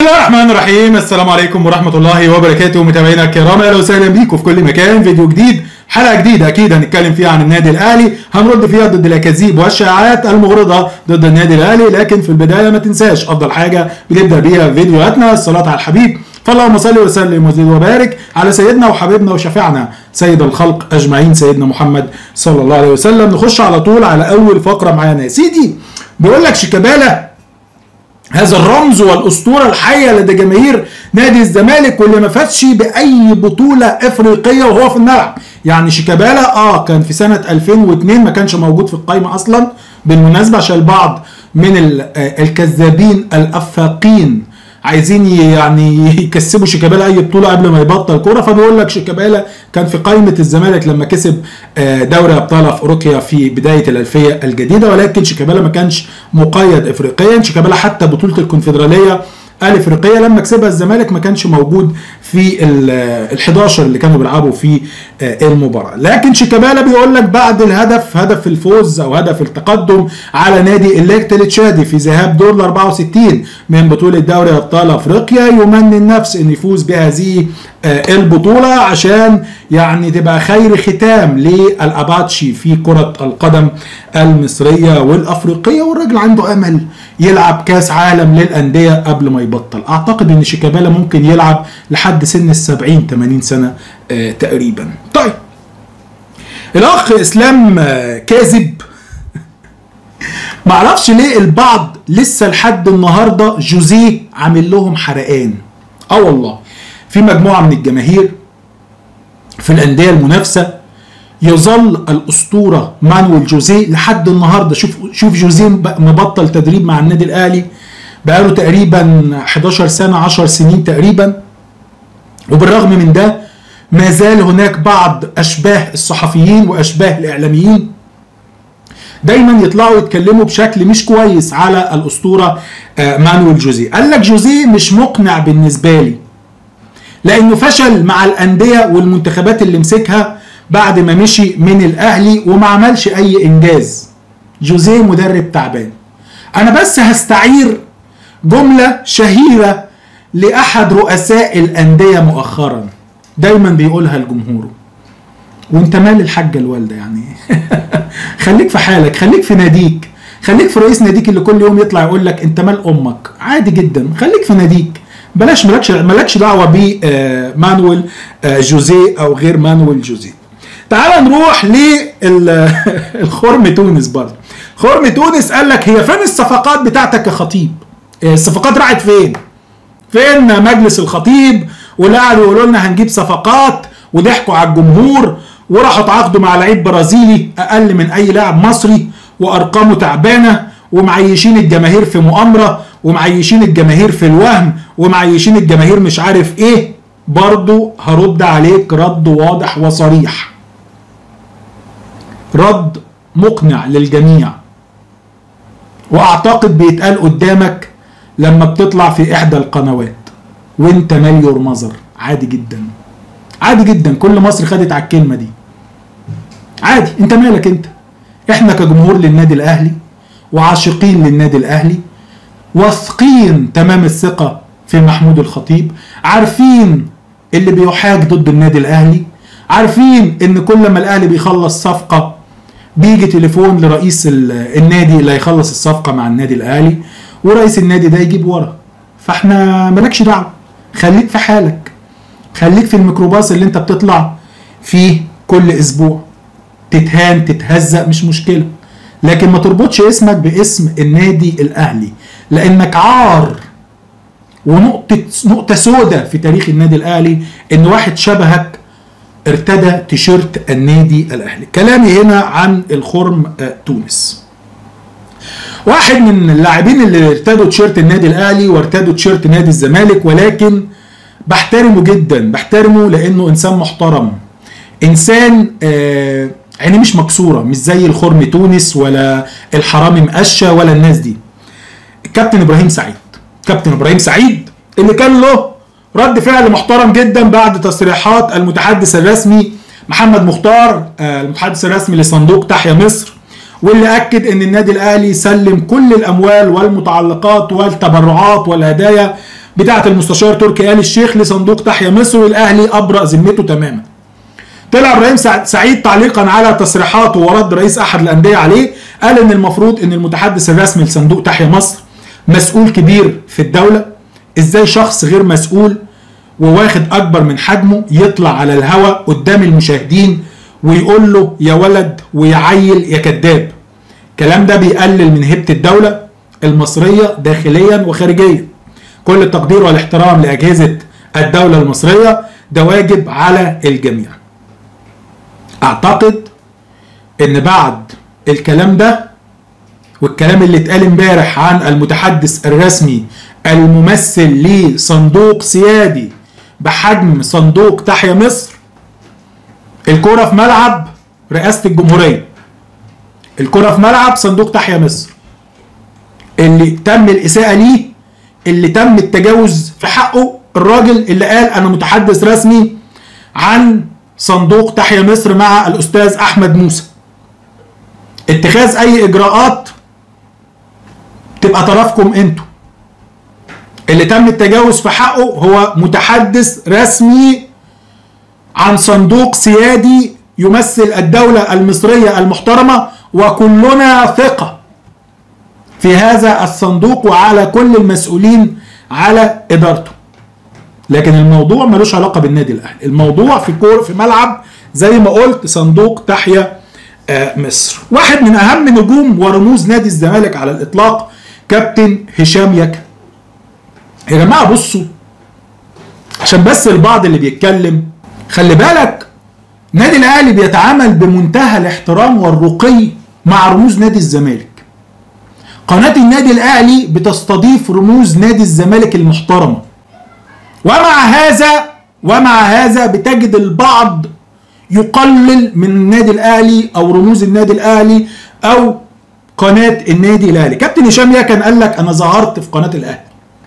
الله الرحمن الرحيم السلام عليكم ورحمة الله وبركاته متابعينا الكرام اهلا وسهلا بيكم في كل مكان فيديو جديد حلقة جديدة اكيد هنتكلم فيها عن النادي الاهلي هنرد فيها ضد الاكاذيب والشائعات المغرضة ضد النادي الاهلي لكن في البداية ما تنساش افضل حاجة بنبدأ بيها فيديوهاتنا الصلاة على الحبيب فاللهم صل وسلم وزد وبارك على سيدنا وحبيبنا وشفيعنا سيد الخلق اجمعين سيدنا محمد صلى الله عليه وسلم نخش على طول على اول فقرة معانا يا سيدي بيقول لك شيكابالا هذا الرمز والاسطوره الحيه لدى جماهير نادي الزمالك واللي ما فازش باي بطوله افريقيه وهو في الملعب يعني شيكابالا اه كان في سنه 2002 ما كانش موجود في القائمه اصلا بالمناسبه عشان البعض من الكذابين الافاقين عايزين يعني يكسبوا شيكابالا اي بطوله قبل ما يبطل كوره فبيقول لك شيكابالا كان في قائمه الزمالك لما كسب دوري ابطال افريقيا في بدايه الالفيه الجديده ولكن شيكابالا ما كانش مقيد افريقيا شيكابالا حتى بطوله الكونفدراليه الافريقيه لما كسبها الزمالك ما كانش موجود في ال 11 اللي كانوا بيلعبوا في المباراه لكن شيكابالا بيقول لك بعد الهدف هدف الفوز او هدف التقدم على نادي الليكت التشادي في ذهاب دور ال 64 من بطوله دوري ابطال افريقيا يمني النفس ان يفوز بهذه البطوله عشان يعني تبقى خير ختام للاباتشي في كره القدم المصريه والافريقيه والراجل عنده امل يلعب كاس عالم للانديه قبل ما يبطل اعتقد ان شيكابالا ممكن يلعب لحد سن ال 70 80 سنه آه تقريبا طيب الاخ اسلام آه كاذب معرفش ليه البعض لسه لحد النهارده جوزيه عامل لهم حرقان اه والله في مجموعه من الجماهير في الانديه المنافسه يظل الاسطوره مانويل جوزيه لحد النهارده شوف شوف جوزيه مبطل تدريب مع النادي الاهلي بقاله تقريبا 11 سنه 10 سنين تقريبا وبالرغم من ده ما زال هناك بعض اشباه الصحفيين واشباه الاعلاميين دايما يطلعوا يتكلموا بشكل مش كويس على الاسطوره مانويل جوزيه قال لك جوزيه مش مقنع بالنسبه لي لانه فشل مع الانديه والمنتخبات اللي مسكها بعد ما مشي من الاهلي وما عملش اي انجاز جوزيه مدرب تعبان انا بس هستعير جمله شهيره لاحد رؤساء الانديه مؤخرا دايما بيقولها لجمهوره وانت مال الحاجه الوالده يعني خليك في حالك خليك في ناديك خليك في رئيس ناديك اللي كل يوم يطلع يقول لك انت مال امك عادي جدا خليك في ناديك بلاش مالكش مالكش دعوه بمانويل جوزيه او غير مانويل جوزيه تعال نروح للخرم تونس برضه خرم تونس قال لك هي فين الصفقات بتاعتك يا خطيب الصفقات راحت فين فين مجلس الخطيب واللي قعدوا يقولوا لنا هنجيب صفقات وضحكوا على الجمهور وراحوا اتعاقدوا مع لعيب برازيلي اقل من اي لاعب مصري وارقامه تعبانه ومعيشين الجماهير في مؤامره ومعيشين الجماهير في الوهم ومعيشين الجماهير مش عارف ايه برضو هرد عليك رد واضح وصريح رد مقنع للجميع واعتقد بيتقال قدامك لما بتطلع في احدى القنوات وانت مليور مظر عادي جدا عادي جدا كل مصر خدت على الكلمه دي عادي انت مالك انت احنا كجمهور للنادي الاهلي وعاشقين للنادي الاهلي واثقين تمام الثقه في محمود الخطيب عارفين اللي بيحاج ضد النادي الاهلي عارفين ان كل ما الاهلي بيخلص صفقه بيجي تليفون لرئيس النادي اللي هيخلص الصفقه مع النادي الاهلي ورئيس النادي ده يجيب ورا فاحنا مالكش دعوه خليك في حالك خليك في الميكروباص اللي انت بتطلع فيه كل اسبوع تتهان تتهزق مش مشكله لكن ما تربطش اسمك باسم النادي الاهلي لانك عار ونقطه نقطه سوداء في تاريخ النادي الاهلي ان واحد شبهك ارتدى تيشيرت النادي الاهلي كلامي هنا عن الخرم تونس واحد من اللاعبين اللي ارتدوا تيشيرت النادي الاهلي وارتدوا تيشيرت نادي الزمالك ولكن بحترمه جدا بحترمه لانه انسان محترم انسان آه عينيه مش مكسوره مش زي الخرم تونس ولا الحرامي مقشه ولا الناس دي الكابتن ابراهيم سعيد كابتن ابراهيم سعيد اللي كان له رد فعل محترم جدا بعد تصريحات المتحدث الرسمي محمد مختار المتحدث الرسمي لصندوق تحيا مصر واللي اكد ان النادي الاهلي سلم كل الاموال والمتعلقات والتبرعات والهدايا بتاعه المستشار تركي آل الشيخ لصندوق تحيا مصر والاهلي ابرأ ذمته تماما طلع ابراهيم سعيد تعليقا على تصريحاته ورد رئيس احد الانديه عليه قال ان المفروض ان المتحدث الرسمي لصندوق تحيا مصر مسؤول كبير في الدوله ازاي شخص غير مسؤول وواخد اكبر من حجمه يطلع على الهواء قدام المشاهدين ويقول له يا ولد ويا عيل يا كذاب الكلام ده بيقلل من هيبه الدوله المصريه داخليا وخارجيا كل التقدير والاحترام لاجهزه الدوله المصريه ده واجب على الجميع اعتقد ان بعد الكلام ده والكلام اللي اتقال امبارح عن المتحدث الرسمي الممثل لصندوق سيادي بحجم صندوق تحيا مصر الكرة في ملعب رئاسة الجمهورية الكرة في ملعب صندوق تحيا مصر اللي تم الإساءة ليه اللي تم التجاوز في حقه الراجل اللي قال أنا متحدث رسمي عن صندوق تحيا مصر مع الأستاذ أحمد موسى اتخاذ أي إجراءات تبقى طرفكم انتوا اللي تم التجاوز في حقه هو متحدث رسمي عن صندوق سيادي يمثل الدولة المصرية المحترمة وكلنا ثقة في هذا الصندوق وعلى كل المسؤولين على إدارته لكن الموضوع ملوش علاقة بالنادي الأهلي الموضوع في كور في ملعب زي ما قلت صندوق تحيا مصر واحد من أهم نجوم ورموز نادي الزمالك على الإطلاق كابتن هشام يكن يا جماعه بصوا عشان بس البعض اللي بيتكلم خلي بالك نادي الاهلي بيتعامل بمنتهى الاحترام والرقي مع رموز نادي الزمالك قناه النادي الاهلي بتستضيف رموز نادي الزمالك المحترمه ومع هذا ومع هذا بتجد البعض يقلل من النادي الاهلي او رموز النادي الاهلي او قناه النادي الاهلي كابتن هشام يكن قال لك انا ظهرت في قناه الاهلي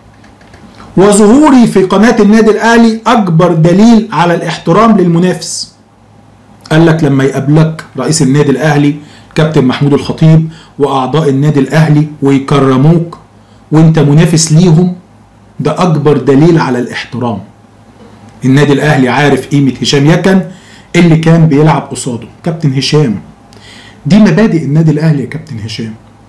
وظهوري في قناه النادي الاهلي اكبر دليل على الاحترام للمنافس قال لك لما يقابلك رئيس النادي الاهلي كابتن محمود الخطيب واعضاء النادي الاهلي ويكرموك وانت منافس ليهم ده اكبر دليل على الاحترام النادي الاهلي عارف قيمه هشام يكن اللي كان بيلعب قصاده كابتن هشام دي مبادئ النادي الاهلي يا كابتن هشام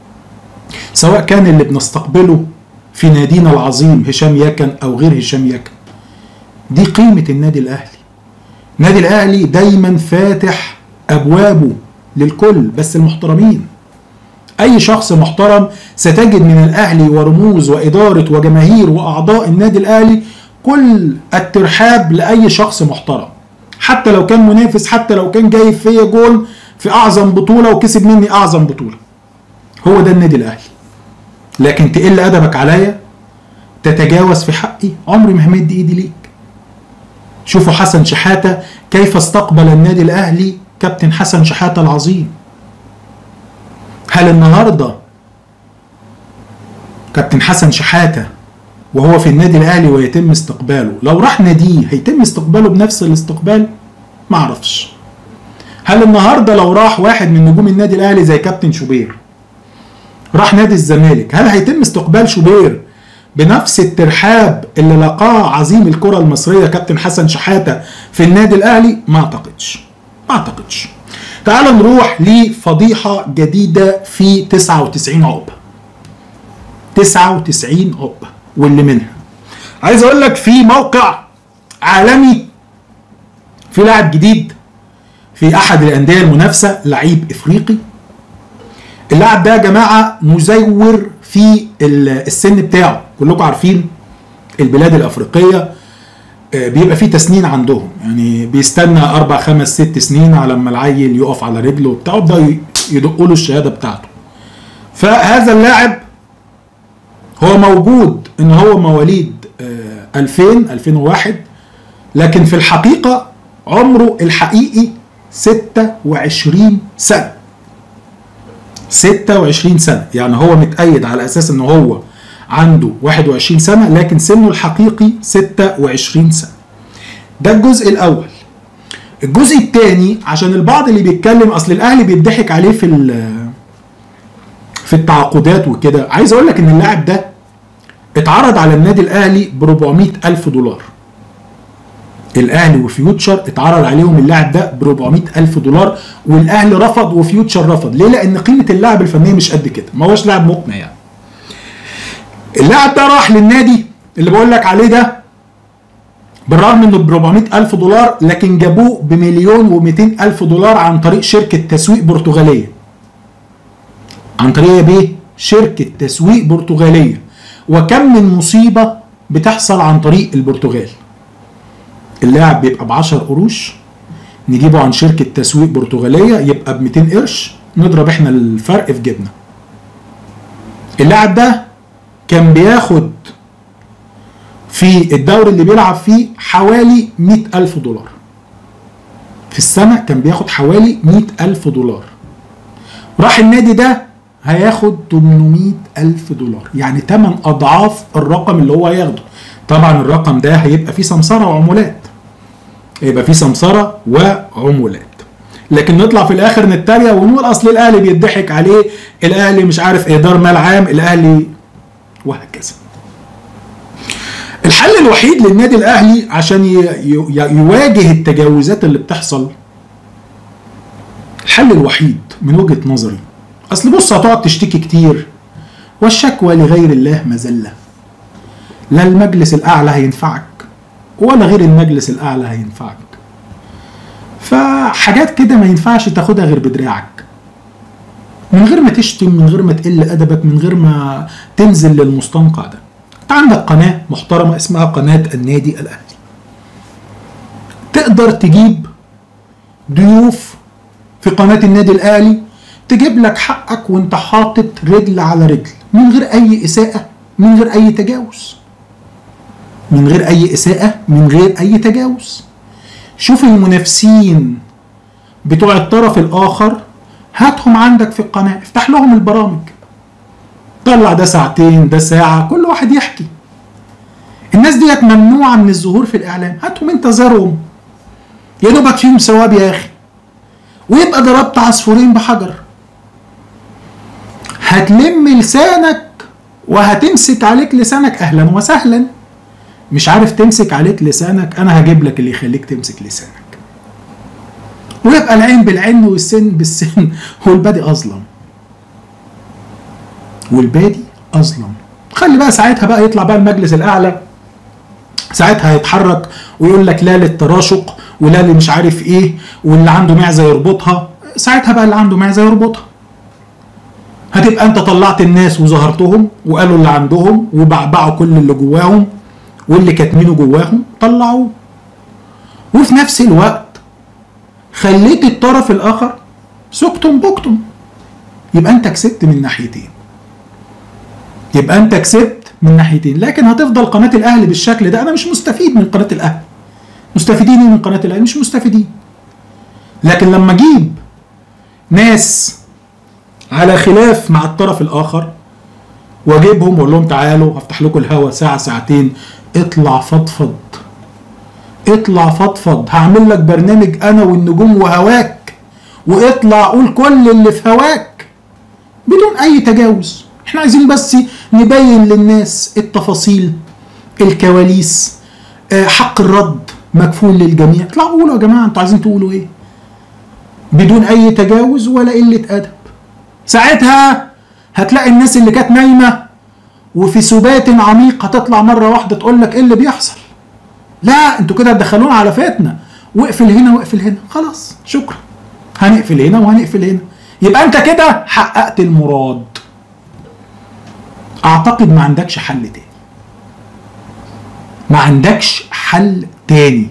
سواء كان اللي بنستقبله في نادينا العظيم هشام يكن او غير هشام يكن دي قيمه النادي الاهلي النادي الاهلي دايما فاتح ابوابه للكل بس المحترمين اي شخص محترم ستجد من الاهلي ورموز واداره وجماهير واعضاء النادي الاهلي كل الترحاب لاي شخص محترم حتى لو كان منافس حتى لو كان جايب فيا جول في اعظم بطوله وكسب مني اعظم بطوله هو ده النادي الاهلي لكن تقل ادبك عليا تتجاوز في حقي عمري ما همد ايدي ليك شوفوا حسن شحاته كيف استقبل النادي الاهلي كابتن حسن شحاته العظيم هل النهارده كابتن حسن شحاته وهو في النادي الاهلي ويتم استقباله لو راح ناديه هيتم استقباله بنفس الاستقبال ما اعرفش هل النهارده لو راح واحد من نجوم النادي الاهلي زي كابتن شوبير راح نادي الزمالك هل هيتم استقبال شوبير بنفس الترحاب اللي لقاه عظيم الكره المصريه كابتن حسن شحاته في النادي الاهلي ما اعتقدش ما اعتقدش تعال نروح لفضيحه جديده في 99 عقبه 99 عقبه واللي منها عايز اقول لك في موقع عالمي في لاعب جديد في احد الانديه المنافسه لعيب افريقي اللاعب ده يا جماعه مزور في السن بتاعه كلكم عارفين البلاد الافريقيه بيبقى في تسنين عندهم يعني بيستنى اربع خمس ست سنين على ما العيل يقف على رجله وبتاع ده يدقوا له الشهاده بتاعته فهذا اللاعب هو موجود ان هو مواليد 2000 2001 لكن في الحقيقه عمره الحقيقي 26 سنه 26 سنه يعني هو متأيد على اساس ان هو عنده 21 سنه لكن سنه الحقيقي 26 سنه ده الجزء الاول الجزء الثاني عشان البعض اللي بيتكلم اصل الاهلي بيضحك عليه في في التعاقدات وكده عايز اقول لك ان اللاعب ده اتعرض على النادي الاهلي ب 400 الف دولار الاهلي وفيوتشر اتعرض عليهم اللاعب ده ب 400 الف دولار والاهلي رفض وفيوتشر رفض ليه لان قيمه اللاعب الفنيه مش قد كده ما هوش لاعب مقنع يعني اللاعب ده راح للنادي اللي بقول لك عليه ده بالرغم انه ب 400 الف دولار لكن جابوه بمليون و200 الف دولار عن طريق شركه تسويق برتغاليه عن طريق ايه بيه شركه تسويق برتغاليه وكم من مصيبه بتحصل عن طريق البرتغال اللاعب بيبقى ب 10 قروش نجيبه عن شركه تسويق برتغاليه يبقى ب 200 قرش نضرب احنا الفرق في جبنه اللاعب ده كان بياخد في الدوري اللي بيلعب فيه حوالي 100 ألف دولار في السنة كان بياخد حوالي 100 ألف دولار راح النادي ده هياخد 800 ألف دولار يعني 8 أضعاف الرقم اللي هو هياخده طبعا الرقم ده هيبقى فيه سمسرة وعمولات هيبقى فيه سمسرة وعمولات لكن نطلع في الاخر نتريق ونقول اصل الاهلي بيضحك عليه الاهلي مش عارف ادار مال عام الاهلي وهكذا الحل الوحيد للنادي الاهلي عشان يواجه التجاوزات اللي بتحصل الحل الوحيد من وجهه نظري اصل بص هتقعد تشتكي كتير والشكوى لغير الله مذله لا المجلس الاعلى هينفعك ولا غير المجلس الاعلى هينفعك فحاجات كده ما ينفعش تاخدها غير بدراعك من غير ما تشتم من غير ما تقل ادبك من غير ما تنزل للمستنقع ده انت عندك قناه محترمه اسمها قناه النادي الاهلي تقدر تجيب ضيوف في قناه النادي الاهلي تجيب لك حقك وانت حاطط رجل على رجل من غير اي اساءه من غير اي تجاوز من غير اي اساءه من غير اي تجاوز شوف المنافسين بتوع الطرف الاخر هاتهم عندك في القناه افتح لهم البرامج طلع ده ساعتين ده ساعه كل واحد يحكي الناس ديت ممنوعه من الظهور في الاعلام هاتهم انت زارهم يا دوبك فيهم ثواب يا اخي ويبقى ضربت عصفورين بحجر هتلم لسانك وهتمسك عليك لسانك اهلا وسهلا مش عارف تمسك عليك لسانك انا هجيب لك اللي يخليك تمسك لسانك ويبقى العين بالعين والسن بالسن والبادي اظلم والبادي اظلم خلي بقى ساعتها بقى يطلع بقى المجلس الاعلى ساعتها هيتحرك ويقول لك لا للتراشق ولا اللي مش عارف ايه واللي عنده معزه يربطها ساعتها بقى اللي عنده معزه يربطها هتبقى انت طلعت الناس وظهرتهم وقالوا اللي عندهم وبعبعوا كل اللي جواهم واللي كاتمينه جواهم طلعوه وفي نفس الوقت خليت الطرف الاخر سكتم بكتم يبقى انت كسبت من ناحيتين يبقى انت كسبت من ناحيتين لكن هتفضل قناه الاهلي بالشكل ده انا مش مستفيد من قناه الاهلي مستفيدين من قناه الاهلي مش مستفيدين لكن لما اجيب ناس على خلاف مع الطرف الاخر واجيبهم واقول لهم تعالوا هفتح لكم الهوا ساعه ساعتين اطلع فضفض اطلع فضفض هعمل لك برنامج انا والنجوم وهواك واطلع قول كل اللي في هواك بدون اي تجاوز احنا عايزين بس نبين للناس التفاصيل الكواليس حق الرد مكفول للجميع اطلعوا قولوا يا جماعه انتوا عايزين تقولوا ايه بدون اي تجاوز ولا قله ادب ساعتها هتلاقي الناس اللي كانت نايمه وفي سبات عميق هتطلع مره واحده تقول لك ايه اللي بيحصل لا انتوا كده هتدخلونا على فتنه واقفل هنا واقفل هنا خلاص شكرا هنقفل هنا وهنقفل هنا يبقى انت كده حققت المراد اعتقد ما عندكش حل تاني ما عندكش حل تاني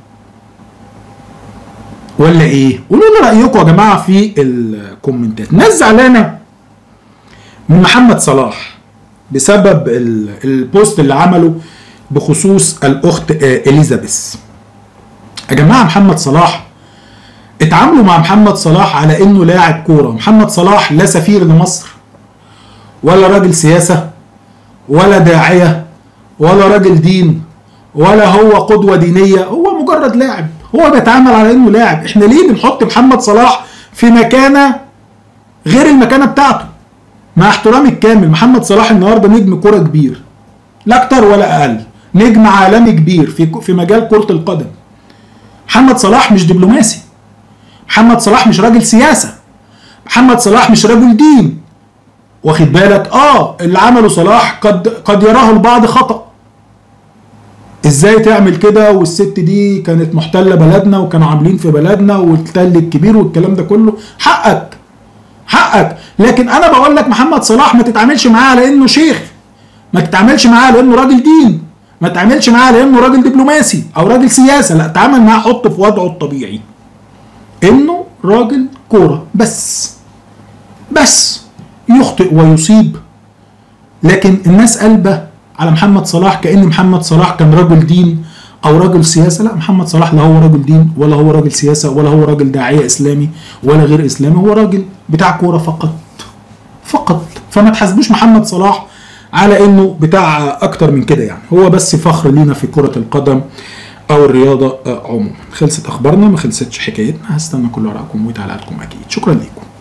ولا ايه قولوا لي رايكم يا جماعه في الكومنتات ناس زعلانه من محمد صلاح بسبب البوست اللي عمله بخصوص الاخت اليزابيث يا جماعه محمد صلاح اتعاملوا مع محمد صلاح على انه لاعب كوره محمد صلاح لا سفير لمصر ولا راجل سياسه ولا داعيه ولا راجل دين ولا هو قدوه دينيه هو مجرد لاعب هو بيتعامل على انه لاعب احنا ليه بنحط محمد صلاح في مكانه غير المكانه بتاعته مع احترامي الكامل محمد صلاح النهارده نجم كوره كبير لا اكتر ولا اقل نجم عالمي كبير في في مجال كره القدم محمد صلاح مش دبلوماسي محمد صلاح مش راجل سياسه محمد صلاح مش رجل دين واخد بالك اه اللي عمله صلاح قد قد يراه البعض خطأ ازاي تعمل كده والست دي كانت محتله بلدنا وكانوا عاملين في بلدنا والتل الكبير والكلام ده كله حقك حقك لكن انا بقول لك محمد صلاح ما تتعاملش معاه على انه شيخ ما تتعاملش معاه على انه راجل دين ما تتعاملش معاه على انه راجل دبلوماسي او راجل سياسه لا تعامل معاه حطه في وضعه الطبيعي انه راجل كوره بس بس يخطئ ويصيب لكن الناس قلبه على محمد صلاح كان محمد صلاح كان رجل دين او رجل سياسه لا محمد صلاح لا هو رجل دين ولا هو راجل سياسه ولا هو راجل داعيه اسلامي ولا غير اسلامي هو راجل بتاع كوره فقط فقط فما تحاسبوش محمد صلاح على انه بتاع اكتر من كده يعني هو بس فخر لينا في كره القدم او الرياضه عموما خلصت اخبارنا ما خلصتش حكايتنا هستنى كل ارائكم وتعليقاتكم اكيد شكرا لكم